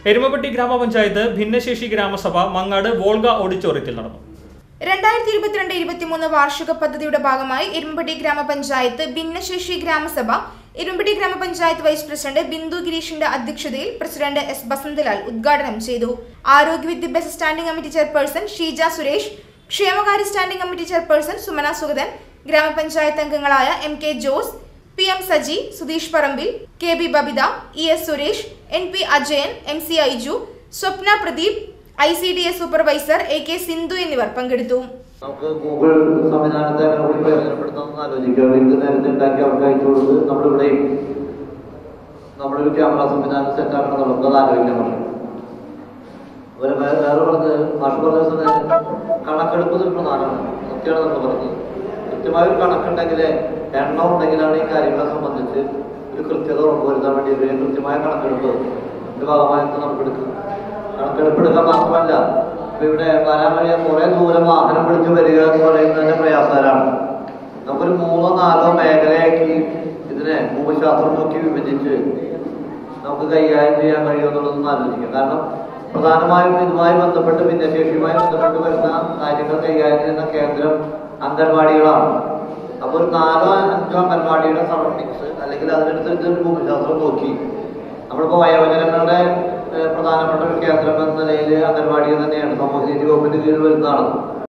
എരുമപ്പെട്ടി ഗ്രാമപഞ്ചായത്ത് ഭിന്നശേഷി ഗ്രാമസഭ മങ്ങാട് വോൾഗ ഓഡിറ്റോറിയത്തിൽ നടന്നു രണ്ടായിരത്തി ഇരുപത്തിരണ്ട് ഇരുപത്തിമൂന്ന് വാർഷിക പദ്ധതിയുടെ ഭാഗമായി ഇരുമ്പടി ഗ്രാമപഞ്ചായത്ത് ഭിന്നശേഷി ഗ്രാമസഭ ഇരുമ്പടി ഗ്രാമപഞ്ചായത്ത് വൈസ് പ്രസിഡന്റ് ബിന്ദു ഗിരീഷിന്റെ അധ്യക്ഷതയിൽ പ്രസിഡന്റ് എസ് ബസന്തലാൽ ഉദ്ഘാടനം ചെയ്തു ആരോഗ്യ വിദ്യാഭ്യാസ standing committee chairperson Sheeja Suresh ക്ഷേമകാര്യ standing committee chairperson Sumana Sugathan ഗ്രാമപഞ്ചായത്ത് അംഗങ്ങളായ M K Jose P M Saji Sudheesh Parambil K B Babitha E S Suresh N P Ajayan M C Aiju Swapna Pradeep I C D S supervisor A K Sindhu എന്നിവർ പങ്കെടുത്തു നമുക്ക് ഗൂഗിൾ സംവിധാനത്തെ അങ്ങനെ കൂടി പ്രയോജനപ്പെടുത്താമെന്ന് ആലോചിക്കുക വീട്ടിൽ നേരത്തെ ഉണ്ടാക്കി അവർക്ക് അയച്ചു കൊടുത്ത് നമ്മളിവിടെയും നമ്മളൊരു ക്യാമറ സംവിധാനം സെറ്റ് ആക്കണം നമുക്ക് അത് ആലോചിക്കാൻ പക്ഷേ അവര് വേ- വേറെ പറഞ്ഞ് മാഷ് പറഞ്ഞ സമയത്ത് കണക്കെടുപ്പ് ഒരു പ്രധാനമാണ് സത്യമാണ് നമ്മൾ പറഞ്ഞത് കൃത്യമായ ഒരു കണക്കുണ്ടെങ്കിൽ എണ്ണം ഉണ്ടെങ്കിലാണ് ഈ കാര്യങ്ങളെ സംബന്ധിച്ച് ഒരു കൃത്യത ഉറപ്പുവരുത്താൻ വേണ്ടി ഒരു കൃത്യമായ കണക്കെടുപ്പ് ഇതിന്റെ ഭാഗമായിട്ട് നമുക്ക് എടുക്കും കണക്കെടുപ്പ് എടുക്കാൻ മാത്രമല്ല ഇപ്പൊ ഇവിടെ വരാൻ വഴിയ കുറെ ദൂരം വാഹനം പിടിച്ച് വരിക എന്ന് പറയുന്നത് തന്നെ പ്രയാസകരമാണ് നമുക്കൊരു മൂന്നോ നാലോ മേഖലയാക്കി ഇതിനെ ഭൂമിശാസ്ത്രം നോക്കി വിഭജിച്ച് നമുക്ക് കൈകാര്യം ചെയ്യാൻ കഴിയുമെന്നുള്ളതൊന്ന് ആലോചിക്കാം കാരണം പ്രധാനമായും ഇതുമായി ബന്ധപ്പെട്ട് ഭിന്നശേഷിയുമായി ബന്ധപ്പെട്ട് വരുന്ന കാര്യങ്ങൾ കൈകാര്യം ചെയ്യുന്ന കേന്ദ്രം അംഗൻവാടികളാണ് അപ്പോൾ ഒരു നാലോ അഞ്ചോ അംഗൻവാടിയുടെ സറൗണ്ടിങ്സ് അല്ലെങ്കിൽ അതിനനുസരിച്ച് ഒരു ഭൂമിശാസ്ത്രം നോക്കി നമ്മളിപ്പോൾ വയോജനങ്ങളുടെ ഏഹ്, പ്രധാനപ്പെട്ട ഒരു കേന്ദ്രം എന്ന നിലയിൽ അംഗൻവാടി തന്നെയാണ് സമൂഹനീതി വകുപ്പിന്റെ കീഴിൽ വരുന്നതാണ്